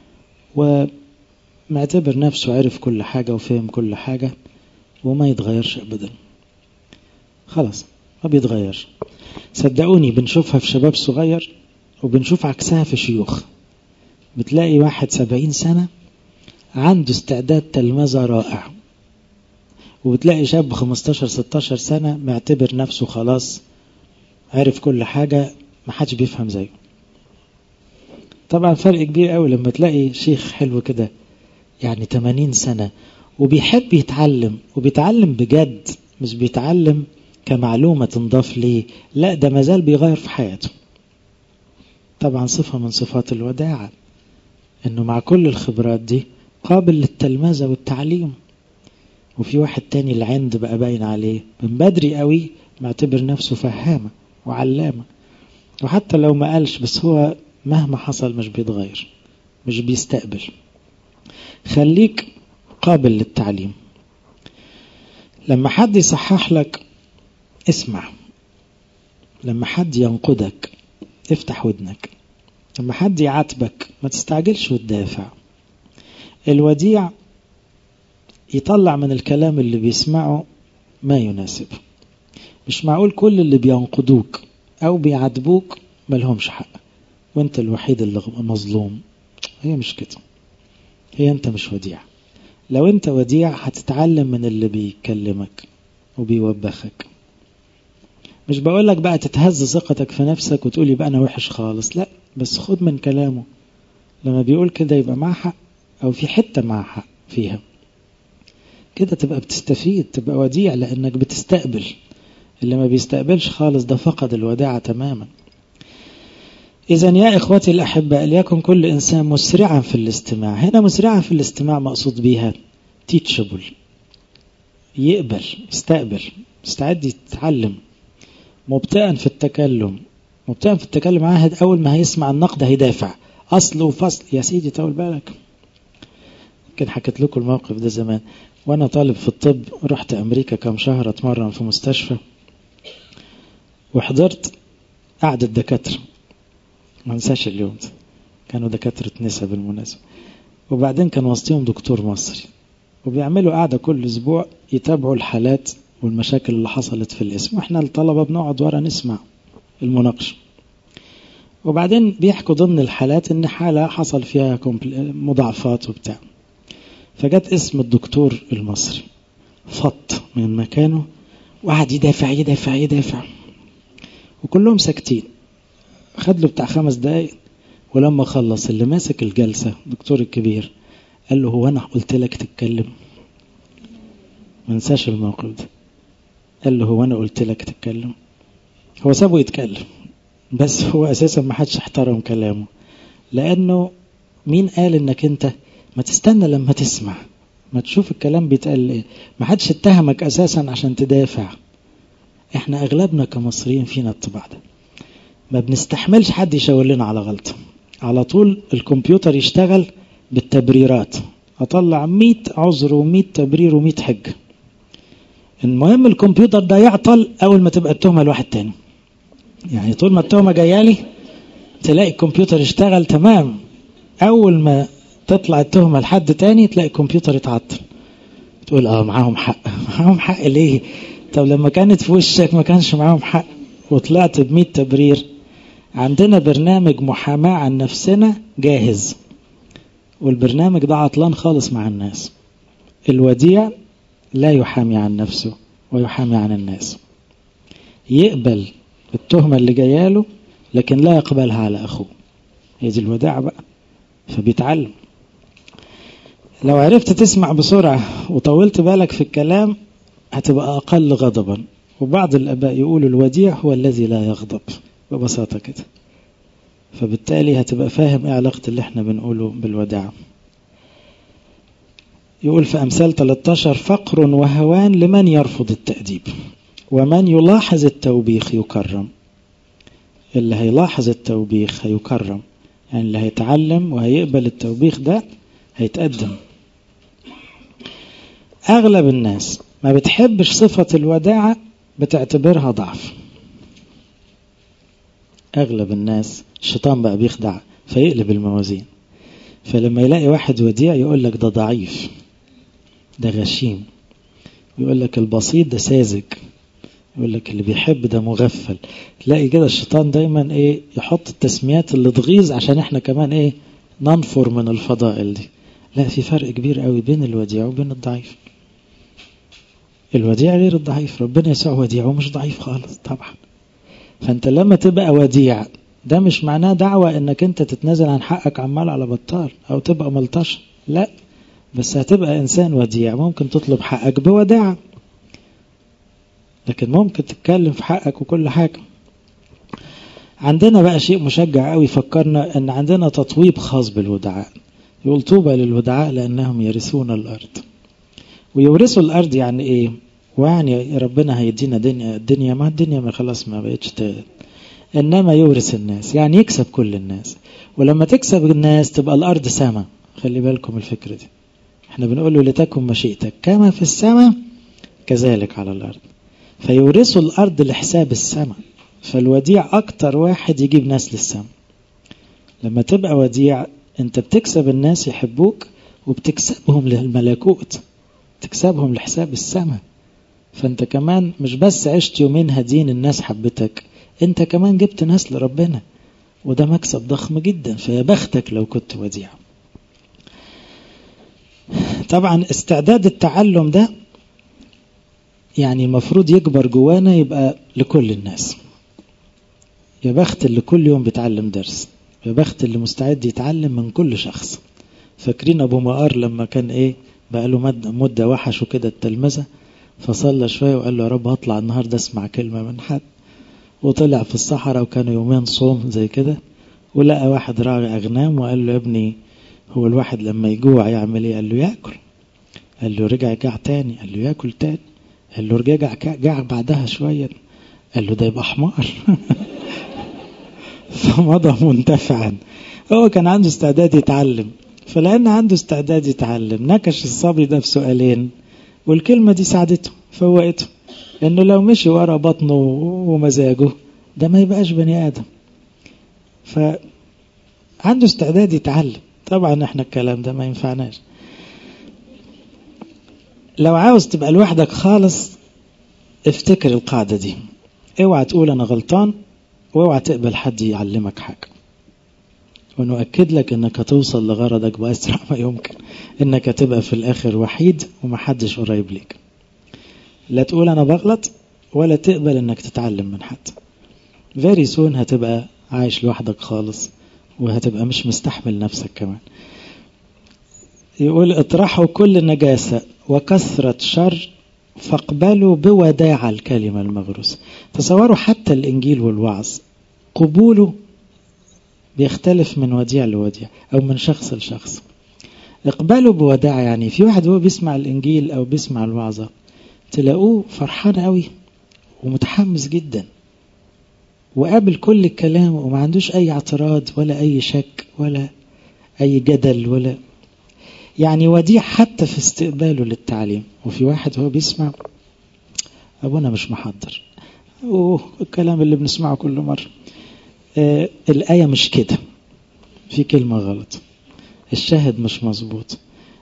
ومعتبر نفسه عرف كل حاجة وفهم كل حاجة وما يتغيرش أبدا خلاص ما بيتغيرش صدقوني بنشوفها في شباب صغير وبنشوف عكسها في شيوخ بتلاقي واحد سبعين سنة عنده استعداد تلمذة رائع وبتلاقي شاب 15 16 سنة معتبر نفسه خلاص عرف كل حاجة ما حدش بيفهم زيه طبعا فرق كبير قوي لما تلاقي شيخ حلو كده يعني 80 سنة وبيحب يتعلم وبيتعلم بجد مش بيتعلم كمعلومة تنضاف ليه لا ده مازال بيغير في حياته طبعا صفة من صفات الوداعة انه مع كل الخبرات دي قابل للتلمذة والتعليم وفي واحد تاني العند بقى باين عليه من بدري قوي معتبر نفسه فهامة وعلامة وحتى لو ما قالش بس هو مهما حصل مش بيتغير مش بيستقبل خليك قابل للتعليم لما حد يصحح لك اسمع لما حد ينقدك افتح ودنك لما حد يعاتبك ما تستعجلش وتدافع الوديع يطلع من الكلام اللي بيسمعه ما يناسبه مش معقول كل اللي بينقدوك او بيعاتبوك ملهمش حق وانت الوحيد اللي مظلوم هي مش كده هي انت مش وديع لو انت وديع هتتعلم من اللي بيكلمك وبيوبخك مش بقولك بقى تتهز ثقتك في نفسك وتقول يبقى انا وحش خالص لا بس خد من كلامه لما بيقول كده يبقى معاه حق او في حتة معاه حق فيها كده تبقى بتستفيد تبقى وديع لانك بتستقبل اللي ما بيستقبلش خالص ده فقد الوداعة تماما إذا يا إخوتي الأحباء ليكن كل إنسان مسرعا في الاستماع هنا مسرعا في الاستماع مقصود بيها تيتشبل يقبل يستقبل مستعد يتعلم مبتئا في التكلم مبتئا في التكلم عاهد أول ما هيسمع النقد هيدافع أصل وفصل يا سيدي طول بالك يمكن حكيت لكم الموقف ده زمان وأنا طالب في الطب رحت أمريكا كم شهر أتمرن في مستشفى وحضرت قعدة دكاترة ما انساش اليوم ده كانوا دكاترة نسا بالمناسبة وبعدين كان وسطهم دكتور مصري وبيعملوا قاعدة كل أسبوع يتابعوا الحالات والمشاكل اللي حصلت في الاسم واحنا الطلبة بنقعد ورا نسمع المناقشة وبعدين بيحكوا ضمن الحالات ان حالة حصل فيها مضاعفات وبتاع فجت اسم الدكتور المصري فط من مكانه وقعد يدافع يدافع يدافع وكلهم ساكتين خد له بتاع خمس دقايق ولما خلص اللي ماسك الجلسة الدكتور الكبير قال له هو أنا قلت لك تتكلم ما انساش الموقف ده قال له هو أنا قلت لك تتكلم هو سابه يتكلم بس هو أساسا ما حدش احترم كلامه لأنه مين قال إنك أنت ما تستنى لما تسمع ما تشوف الكلام بيتقال ايه ما حدش اتهمك أساسا عشان تدافع احنا أغلبنا كمصريين فينا الطبع ده ما بنستحملش حد يشاور لنا على غلطة على طول الكمبيوتر يشتغل بالتبريرات أطلع 100 عذر و100 تبرير و100 حجة المهم الكمبيوتر ده يعطل أول ما تبقى التهمة لواحد تاني يعني طول ما التهمة جاية لي تلاقي الكمبيوتر اشتغل تمام أول ما تطلع التهمة لحد تاني تلاقي الكمبيوتر اتعطل تقول اه معاهم حق معاهم حق ليه طب لما كانت في وشك ما كانش معاهم حق وطلعت ب 100 تبرير عندنا برنامج محاماة عن نفسنا جاهز والبرنامج ده عطلان خالص مع الناس الوديع لا يحامي عن نفسه ويحامي عن الناس يقبل التهمة اللي جاياله لكن لا يقبلها على أخوه هي دي الوداع بقى فبيتعلم لو عرفت تسمع بسرعة وطولت بالك في الكلام هتبقى أقل غضبا وبعض الآباء يقولوا الوديع هو الذي لا يغضب ببساطة كده فبالتالي هتبقى فاهم ايه علاقة اللي احنا بنقوله بالوداع يقول في أمثال 13 فقر وهوان لمن يرفض التأديب ومن يلاحظ التوبيخ يكرم اللي هيلاحظ التوبيخ هيكرم يعني اللي هيتعلم وهيقبل التوبيخ ده هيتقدم أغلب الناس ما بتحبش صفة الوداعة بتعتبرها ضعف أغلب الناس الشيطان بقى بيخدع فيقلب الموازين فلما يلاقي واحد وديع يقول لك ده ضعيف ده غشيم يقول لك البسيط ده ساذج يقول لك اللي بيحب ده مغفل تلاقي كده الشيطان دايما ايه يحط التسميات اللي تغيظ عشان احنا كمان ايه ننفر من الفضائل دي لا في فرق كبير قوي بين الوديع وبين الضعيف الوديع غير الضعيف ربنا يسوع وديع ومش ضعيف خالص طبعا فانت لما تبقى وديع ده مش معناه دعوة انك انت تتنازل عن حقك عمال على بطال او تبقى ملطش لا بس هتبقى انسان وديع ممكن تطلب حقك بوداعة لكن ممكن تتكلم في حقك وكل حاجة عندنا بقى شيء مشجع قوي فكرنا ان عندنا تطويب خاص بالودعاء يقول طوبى للودعاء لانهم يرثون الارض ويورثوا الارض يعني ايه ويعني ربنا هيدينا دنيا الدنيا ما الدنيا ما خلاص ما بقتش ت... انما يورث الناس يعني يكسب كل الناس ولما تكسب الناس تبقى الارض سما خلي بالكم الفكره دي احنا بنقول له لتكن مشيئتك كما في السماء كذلك على الارض فيورثوا الارض لحساب السماء فالوديع اكتر واحد يجيب ناس للسماء لما تبقى وديع انت بتكسب الناس يحبوك وبتكسبهم للملكوت تكسبهم لحساب السماء فانت كمان مش بس عشت يومين هدين الناس حبتك انت كمان جبت ناس لربنا وده مكسب ضخم جدا فيا بختك لو كنت وديع طبعا استعداد التعلم ده يعني المفروض يكبر جوانا يبقى لكل الناس يا بخت اللي كل يوم بيتعلم درس يا بخت اللي مستعد يتعلم من كل شخص فاكرين ابو مقار لما كان ايه بقى له مدة, مدة وحشه كده التلمذة فصلى شوية وقال له يا رب هطلع النهاردة اسمع كلمة من حد وطلع في الصحراء وكانوا يومين صوم زي كده ولقى واحد راعي أغنام وقال له يا ابني هو الواحد لما يجوع يعمل ايه قال له ياكل قال له رجع جاع تاني قال له ياكل تاني قال له رجع جاع بعدها شوية قال له ده يبقى حمار فمضى منتفعا هو كان عنده استعداد يتعلم فلأن عنده استعداد يتعلم نكش الصبي ده بسؤالين والكلمة دي ساعدته فوقته لأنه لو مشي ورا بطنه ومزاجه ده ما يبقاش بني آدم فعنده استعداد يتعلم طبعا احنا الكلام ده ما ينفعناش لو عاوز تبقى لوحدك خالص افتكر القاعدة دي اوعى تقول انا غلطان واوعى تقبل حد يعلمك حاجة ونؤكد لك انك هتوصل لغرضك بأسرع ما يمكن انك هتبقى في الاخر وحيد ومحدش قريب ليك لا تقول انا بغلط ولا تقبل انك تتعلم من حد very soon هتبقى عايش لوحدك خالص وهتبقى مش مستحمل نفسك كمان يقول اطرحوا كل نجاسة وكثرة شر فاقبلوا بوداع الكلمة المغروسة تصوروا حتى الإنجيل والوعظ قبوله بيختلف من وديع لوديع أو من شخص لشخص اقبلوا بوداع يعني في واحد هو بيسمع الإنجيل أو بيسمع الوعظة تلاقوه فرحان قوي ومتحمس جدا وقابل كل الكلام وما عندوش أي اعتراض ولا أي شك ولا أي جدل ولا يعني وديع حتى في استقباله للتعليم وفي واحد هو بيسمع أبونا مش محضر أوه الكلام اللي بنسمعه كل مرة آه الآية مش كده في كلمة غلط الشاهد مش مظبوط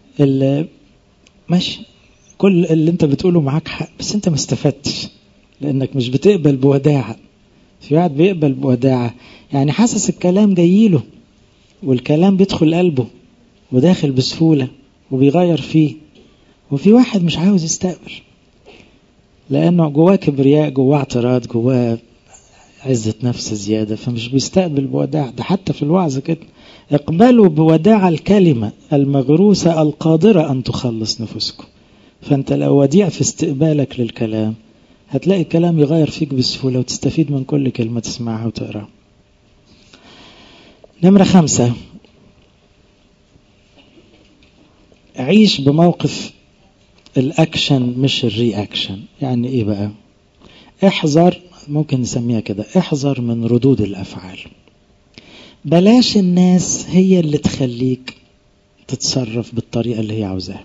ماشي كل اللي انت بتقوله معاك حق بس انت ما استفدتش لانك مش بتقبل بوداعة في واحد بيقبل بوداعة يعني حاسس الكلام جايله والكلام بيدخل قلبه وداخل بسهولة وبيغير فيه وفي واحد مش عاوز يستقبل لأنه جواه كبرياء جواه اعتراض جواه عزة نفس زيادة فمش بيستقبل بوداع ده حتى في الوعظ كده اقبلوا بوداع الكلمة المغروسة القادرة أن تخلص نفوسكم فأنت لو وديع في استقبالك للكلام هتلاقي الكلام يغير فيك بسهولة وتستفيد من كل كلمة تسمعها وتقراها نمرة خمسة عيش بموقف الأكشن مش الرياكشن يعني إيه بقى احذر ممكن نسميها كده احذر من ردود الأفعال بلاش الناس هي اللي تخليك تتصرف بالطريقة اللي هي عاوزاها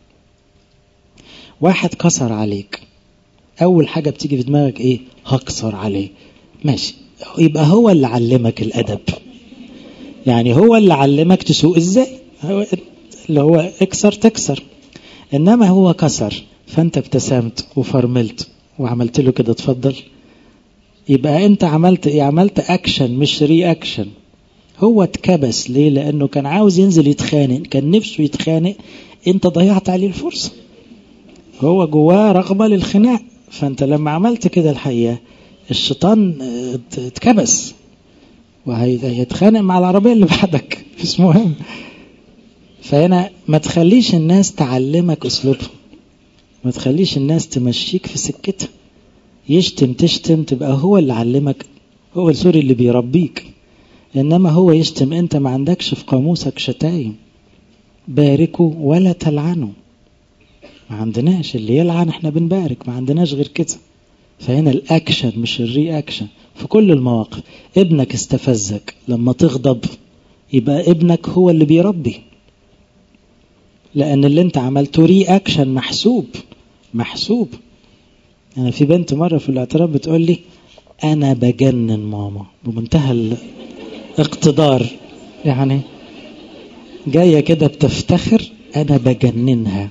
واحد كسر عليك أول حاجة بتيجي في دماغك إيه هكسر عليه ماشي يبقى هو اللي علمك الأدب يعني هو اللي علمك تسوق إزاي هو اللي هو اكسر تكسر إنما هو كسر فأنت ابتسمت وفرملت وعملت له كده اتفضل يبقى أنت عملت إيه عملت أكشن مش ري أكشن هو اتكبس ليه لأنه كان عاوز ينزل يتخانق كان نفسه يتخانق أنت ضيعت عليه الفرصة هو جواه رغبة للخناق فأنت لما عملت كده الحقيقة الشيطان اتكبس وهيتخانق مع العربية اللي بعدك مش مهم فهنا ما تخليش الناس تعلمك اسلوبهم ما تخليش الناس تمشيك في سكتها يشتم تشتم تبقى هو اللي علمك هو سوري اللي بيربيك انما هو يشتم انت ما عندكش في قاموسك شتايم باركوا ولا تلعنوا ما عندناش اللي يلعن احنا بنبارك ما عندناش غير كده فهنا الاكشن مش الري اكشن في كل المواقف ابنك استفزك لما تغضب يبقى ابنك هو اللي بيربي لان اللي انت عملته ري اكشن محسوب محسوب انا يعني في بنت مره في الاعتراف بتقول لي انا بجنن ماما بمنتهى الاقتدار يعني جايه كده بتفتخر انا بجننها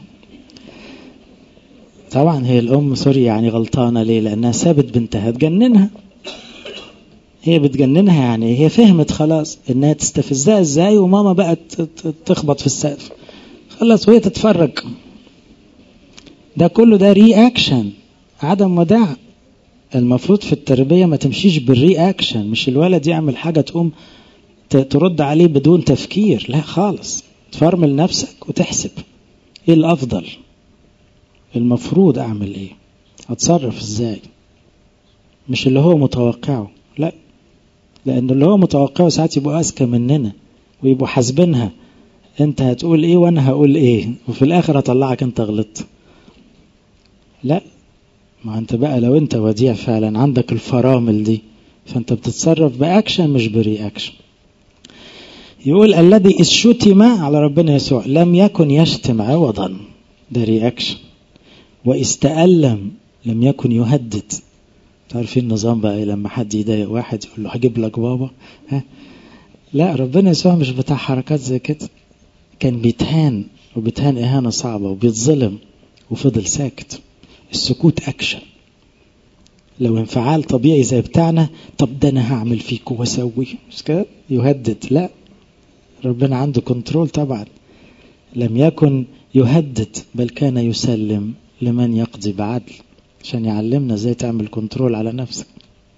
طبعا هي الام سوري يعني غلطانه ليه لانها سابت بنتها تجننها هي بتجننها يعني هي فهمت خلاص انها تستفزها ازاي وماما بقت تخبط في السقف خلص وهي تتفرج ده كله ده ري اكشن عدم وداع المفروض في التربية ما تمشيش بالري اكشن مش الولد يعمل حاجة تقوم ترد عليه بدون تفكير لا خالص تفرمل نفسك وتحسب ايه الافضل المفروض اعمل ايه اتصرف ازاي مش اللي هو متوقعه لا لان اللي هو متوقعه ساعات يبقوا اذكى مننا ويبقوا حاسبينها انت هتقول ايه وانا هقول ايه وفي الاخر هطلعك انت غلطت لا ما انت بقى لو انت وديع فعلا عندك الفرامل دي فانت بتتصرف باكشن مش بري اكشن يقول الذي إذ شتم على ربنا يسوع لم يكن يشتم عوضا ده رياكشن واستألم لم يكن يهدد تعرفين النظام بقى إيه لما حد يضايق واحد يقول له هجيب لك بابا ها لا ربنا يسوع مش بتاع حركات زي كده كان بيتهان وبيتهان إهانة صعبة وبيتظلم وفضل ساكت السكوت أكشن لو انفعال طبيعي زي بتاعنا طب ده أنا هعمل فيك وأسوي مش كده يهدد لا ربنا عنده كنترول طبعا لم يكن يهدد بل كان يسلم لمن يقضي بعدل عشان يعلمنا ازاي تعمل كنترول على نفسك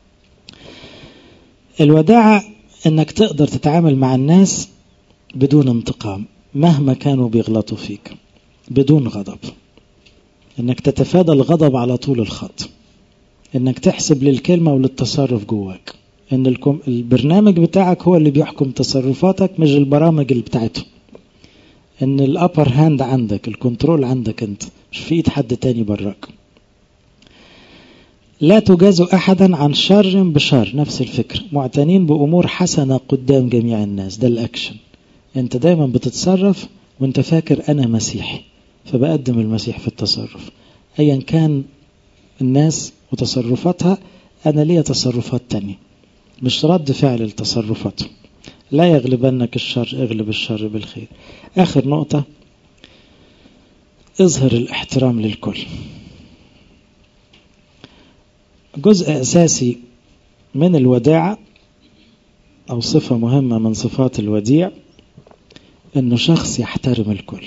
الوداعة انك تقدر تتعامل مع الناس بدون انتقام مهما كانوا بيغلطوا فيك بدون غضب انك تتفادى الغضب على طول الخط انك تحسب للكلمة وللتصرف جواك ان البرنامج بتاعك هو اللي بيحكم تصرفاتك مش البرامج اللي بتاعتهم ان الابر هاند عندك الكنترول عندك انت مش في ايد حد تاني براك لا تجازوا احدا عن شر بشر نفس الفكرة معتنين بامور حسنة قدام جميع الناس ده الاكشن انت دايما بتتصرف وانت فاكر انا مسيحي فبقدم المسيح في التصرف ايا كان الناس وتصرفاتها انا ليا تصرفات تانية مش رد فعل التصرفات لا يغلبنك الشر اغلب الشر بالخير آخر نقطة اظهر الاحترام للكل جزء أساسي من الوداعة أو صفة مهمة من صفات الوديع أنه شخص يحترم الكل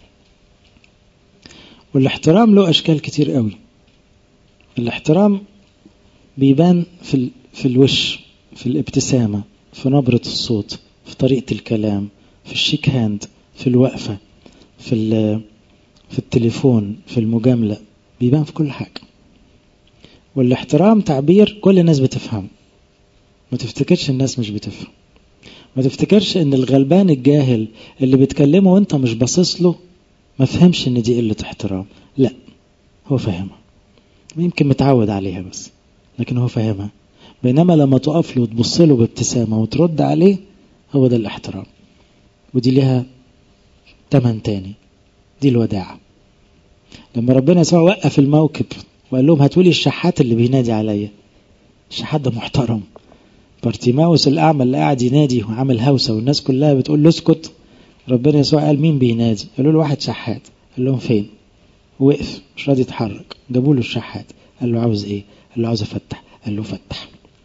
والاحترام له أشكال كتير قوي الاحترام بيبان في, في الوش في الابتسامة في نبرة الصوت في طريقة الكلام في الشيك هاند في الوقفة في في التليفون في المجاملة بيبان في كل حاجة والاحترام تعبير كل الناس بتفهمه ما تفتكرش الناس مش بتفهم ما تفتكرش ان الغلبان الجاهل اللي بتكلمه وانت مش باصص له ما فهمش ان دي قلة احترام لا هو فاهمها يمكن متعود عليها بس لكن هو فاهمها بينما لما تقف له وتبص له بابتسامة وترد عليه هو ده الاحترام ودي لها تمن تاني دي الوداعة لما ربنا يسوع وقف الموكب وقال لهم هاتولي الشحات اللي بينادي عليا الشحات ده محترم بارتيماوس الأعمى اللي قاعد ينادي وعامل هوسة والناس كلها بتقول له اسكت ربنا يسوع قال مين بينادي قالوا له واحد شحات قال لهم فين وقف مش راضي يتحرك جابوا له الشحات قال له عاوز ايه قال له عاوز افتح قال له فتح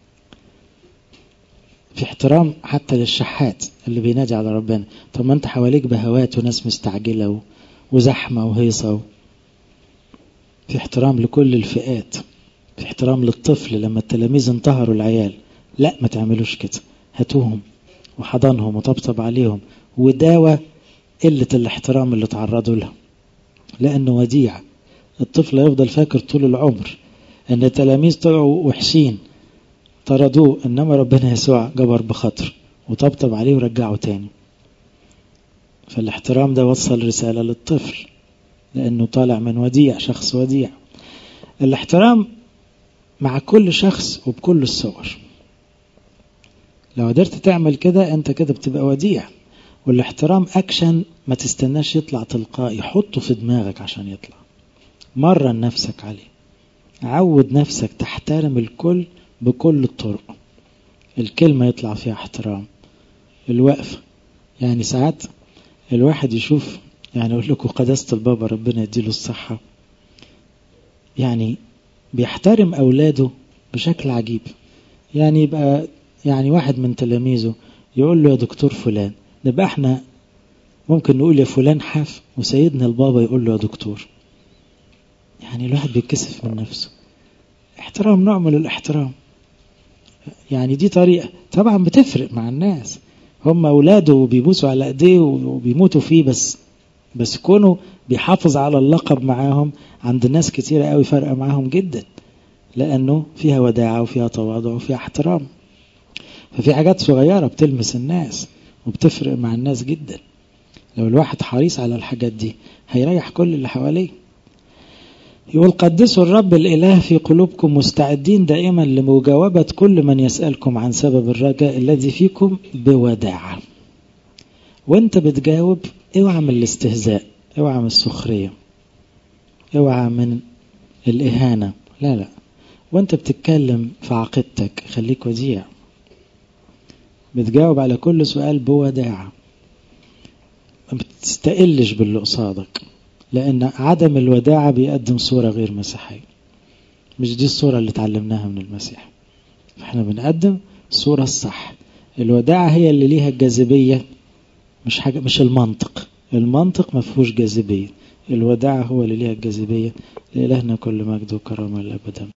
في احترام حتى للشحات اللي بينادي على ربنا طب ما انت حواليك بهوات وناس مستعجلة و... وزحمة وهيصة و... في احترام لكل الفئات في احترام للطفل لما التلاميذ انتهروا العيال لا ما تعملوش كده هاتوهم وحضنهم وطبطب عليهم وداوى قلة الاحترام اللي تعرضوا لها لأنه وديع الطفل يفضل فاكر طول العمر أن التلاميذ طلعوا وحشين طردوه إنما ربنا يسوع جبر بخاطر وطبطب عليه ورجعه تاني فالاحترام ده وصل رسالة للطفل لأنه طالع من وديع شخص وديع الاحترام مع كل شخص وبكل الصور لو قدرت تعمل كده انت كده بتبقى وديع والاحترام اكشن ما تستناش يطلع تلقائي حطه في دماغك عشان يطلع مرن نفسك عليه عود نفسك تحترم الكل بكل الطرق الكلمة يطلع فيها احترام الوقفة يعني ساعات الواحد يشوف يعني أقول لكم قداسة البابا ربنا يديله الصحة يعني بيحترم أولاده بشكل عجيب يعني يبقى يعني واحد من تلاميذه يقول له يا دكتور فلان نبقى احنا ممكن نقول يا فلان حاف وسيدنا البابا يقول له يا دكتور يعني الواحد بيتكسف من نفسه احترام نوع من الاحترام يعني دي طريقة طبعا بتفرق مع الناس هم أولاده وبيبوسوا على ايديه وبيموتوا فيه بس بس كونه بيحافظ على اللقب معاهم عند ناس كتيرة قوي فرقة معاهم جدا لأنه فيها وداعة وفيها تواضع وفيها احترام ففي حاجات صغيرة بتلمس الناس وبتفرق مع الناس جدا لو الواحد حريص على الحاجات دي هيريح كل اللي حواليه يقول قدسوا الرب الإله في قلوبكم مستعدين دائما لمجاوبة كل من يسألكم عن سبب الرجاء الذي فيكم بوداعة وانت بتجاوب اوعى من الاستهزاء اوعى من السخرية اوعى من الإهانة لا لا وانت بتتكلم في عقيدتك خليك وديع بتجاوب على كل سؤال بوداعة ما بتستقلش باللي قصادك لأن عدم الوداعة بيقدم صورة غير مسيحية مش دي الصورة اللي اتعلمناها من المسيح فاحنا بنقدم الصورة الصح الوداعة هي اللي ليها الجاذبية مش حاجة مش المنطق المنطق ما فيهوش جاذبية الوداعة هو اللي ليها الجاذبية لإلهنا كل مجد وكرامة الأبدا